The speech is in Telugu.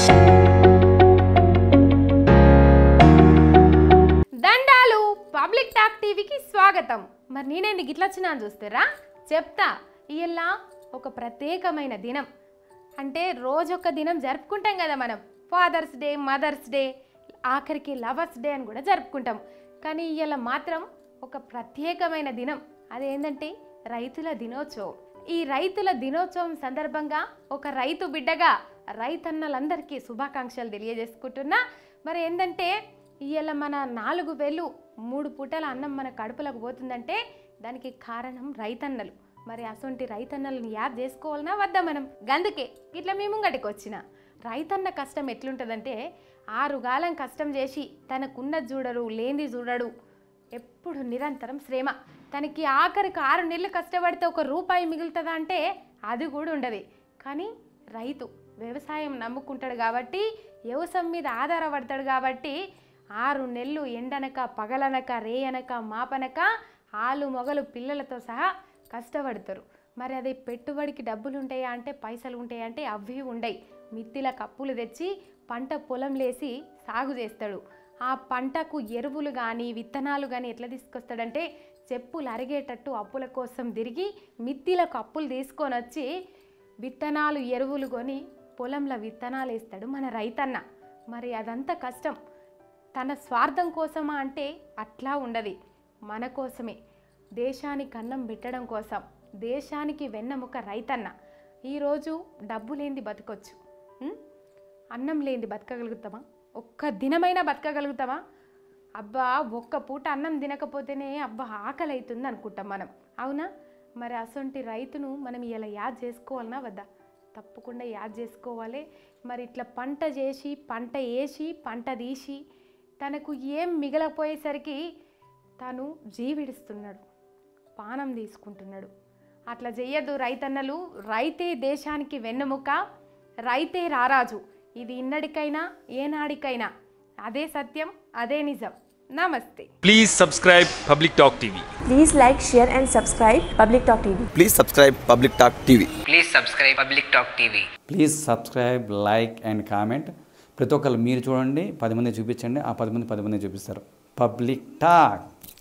దండాలు పబ్లిక్ టాక్ టీవీకి స్వాగతం మరి నేనేంది గిట్ల వచ్చినా అని చూస్తారా చెప్తా ఇయ్యల్లా ఒక ప్రత్యేకమైన దినం అంటే రోజొక్క దినం జరుపుకుంటాం కదా మనం ఫాదర్స్ డే మదర్స్ డే ఆఖరికి లవర్స్ డే అని కూడా జరుపుకుంటాం కానీ ఇవాళ మాత్రం ఒక ప్రత్యేకమైన దినం అదేంటంటే రైతుల దినోత్సవం ఈ రైతుల దినోత్సవం సందర్భంగా ఒక రైతు బిడ్డగా రైతన్నలందరికీ శుభాకాంక్షలు తెలియజేసుకుంటున్నా మరి ఏంటంటే ఇవాళ మన నాలుగు వేలు మూడు పూటల అన్నం మన కడుపులకు పోతుందంటే దానికి కారణం రైతన్నలు మరి అసొంటి రైతన్నలను యాద్ చేసుకోవాలన్నా వద్దా మనం గందుకే ఇట్లా మేము ముంగటికి వచ్చిన రైతన్న కష్టం ఎట్లుంటుందంటే ఆరుగాలం కష్టం చేసి తనకున్నది చూడడు లేనిది చూడడు ఎప్పుడు నిరంతరం శ్రమ తనకి ఆఖరికి ఆరు నెలలు కష్టపడితే ఒక రూపాయి మిగులుతుందా అంటే అది కూడా ఉండదు కానీ రైతు వ్యవసాయం నమ్ముకుంటాడు కాబట్టి వ్యవసాయం మీద ఆధారపడతాడు కాబట్టి ఆరు నెలలు ఎండనక పగలనక రేయనక మాపనక ఆలు మొగలు పిల్లలతో సహా కష్టపడతారు మరి అది పెట్టుబడికి డబ్బులు ఉంటాయా అంటే పైసలు ఉంటాయా అంటే అవి ఉండయి మిత్తిల కప్పులు తెచ్చి పంట పొలం లేసి సాగు చేస్తాడు ఆ పంటకు ఎరువులు కానీ విత్తనాలు కానీ ఎట్లా తీసుకొస్తాడంటే చెప్పులు అరిగేటట్టు అప్పుల కోసం తిరిగి మిత్తిలకు అప్పులు తీసుకొని వచ్చి విత్తనాలు ఎరువులు కొని పొలంలో విత్తనాలు వేస్తాడు మన రైతన్న మరి అదంతా కష్టం తన స్వార్థం కోసమా అంటే అట్లా ఉండదు మన కోసమే దేశానికి అన్నం పెట్టడం కోసం దేశానికి వెన్నముక రైతన్న ఈరోజు డబ్బు లేనిది బతకొచ్చు ఉం? అన్నం లేనిది బతకగలుగుతామా ఒక్క దినమైనా బతకగలుగుతామా అబ్బా ఒక్క పూట అన్నం తినకపోతేనే అబ్బా ఆకలి అవుతుంది అనుకుంటాం మనం అవునా మరి అసొంటి రైతును మనం ఇలా యాద్ చేసుకోవాలనా వద్దా తప్పకుండా యాద్ చేసుకోవాలి మరి ఇట్లా పంట చేసి పంట వేసి పంట తీసి తనకు ఏం మిగలపోయేసరికి తను జీవిడుస్తున్నాడు పానం తీసుకుంటున్నాడు అట్లా చెయ్యదు రైతన్నలు రైతే దేశానికి వెన్నెముక రైతే రారాజు ఇది ఇన్నడికైనా ఏనాడికైనా అదే సత్యం అదే నిజం నమస్తే Please subscribe Public Talk TV. Please like, share, and subscribe Public Talk TV. Please subscribe Public Talk TV. Please subscribe Public Talk TV. Please subscribe like and comment ప్రతి ఒక్కరు మీరు చూడండి పది మంది చూపించండి ఆ పది మంది పది మంది చూపిస్తారు పబ్లిక్ టాక్